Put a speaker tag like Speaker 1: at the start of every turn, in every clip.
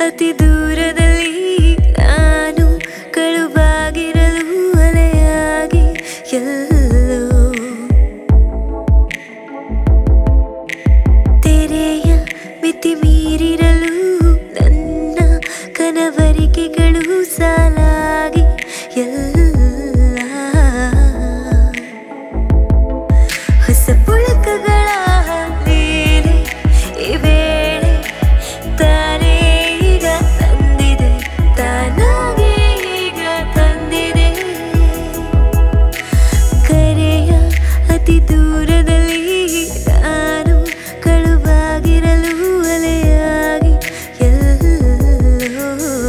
Speaker 1: ಅತಿ ದೂರದಲ್ಲಿ ನಾನು ಕಳುವಾಗಿರಲು ಅಲೆಯಾಗಿ ಎಲ್ಲೋ ತೆರೆಯ ಮಿತಿ ಮೀರಿರಲು ನನ್ನ ಕನವರಿಕೆಗಳು ಸಾಲಾಗಿ ಎಲ್ಲ ಹೊಸ ಪುಳಕಗಳ ಲೀಲೆ ಈ ವೇಳೆ ತಾನೇ ಈಗ ತಂದಿದೆ ತಾನಾಗೆ ಈಗ ತಂದಿದೆ ಕರೆಯ ಅತಿ ದೂರದಲ್ಲಿ ನಾನು ಕಳುವಾಗಿರಲು ಅಲೆಯಾಗಿ ಎಲ್ಲೋ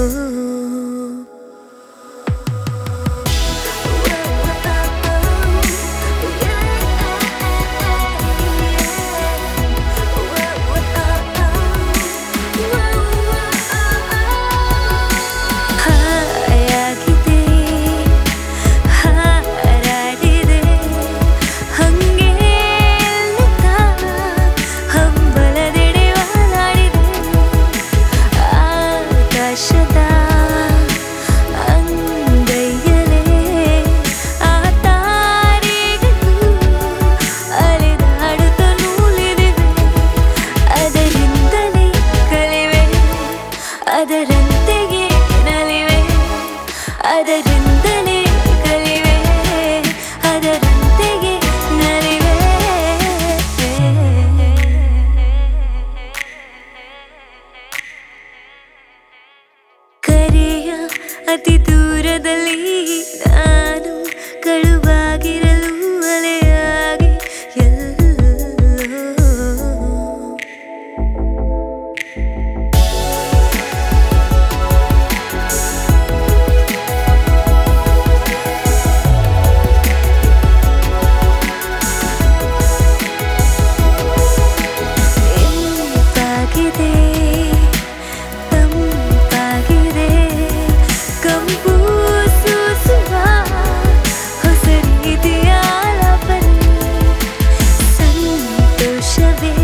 Speaker 1: ಹಾಯಾಗಿದೆ ಹಾರಾಡಿದೆ ಹಂಗೆ ಎಲ್ಲುತ್ತಾ ಹಂಬಲದೆಡೆ ವಾಲಾಡಿದೆ ಆಕಾಶದ ಅಂಗೈಯಲೇ ಆ ತಾರೆಗಳು ಅಲೆದಾಡುತ್ತ ನೂಲಿದಿವೆ ಅದರಿಂದಲೇ ಕಲಿವೆ ಅದರಂತೆಯೇ ನಲಿವೆ ಅದರಿಂದಲೇ ಕಲಿವೆ ಅದರಂತೆಯೇ ನಲಿವೆ ಕರೆಯ ಅತಿ ದೂರದಲ್ಲಿ ನಾನು ಕಳುವಾಗಿರಲು ಅಲೆಯಾಗಿ ಎಲ್ಲೋ ಇಂಪಾಗಿದೆ ತಂಪಾಗಿದೆ ಕಂಪು ಸೂಸುವ ಹೊಸ ರೀತಿಯ ಆಲಾಪನೆ ಸಂತೋಷವೇ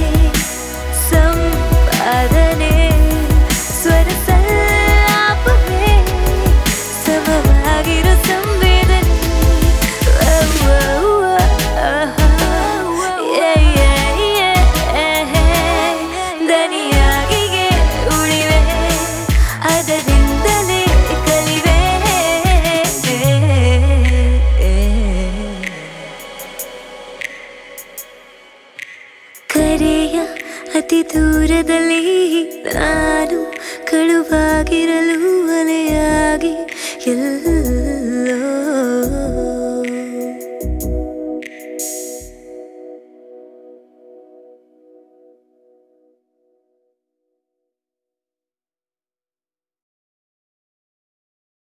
Speaker 1: ಸಂಪಾದನೆ ಸ್ವರ ಸಲ್ಲಾಪವೇ ಸಮವಾಗಿರೋ ಸಂವೇದನೆ ದನಿಯಾಗಿಗೆ ಉಳಿವೆ ಅದರಿಂದಲೇ ಕಲಿವೆ ಕರೆಯ ಅತಿ ದೂರದಲ್ಲಿ ನಾನು ಕಳುವಾಗಿರಲು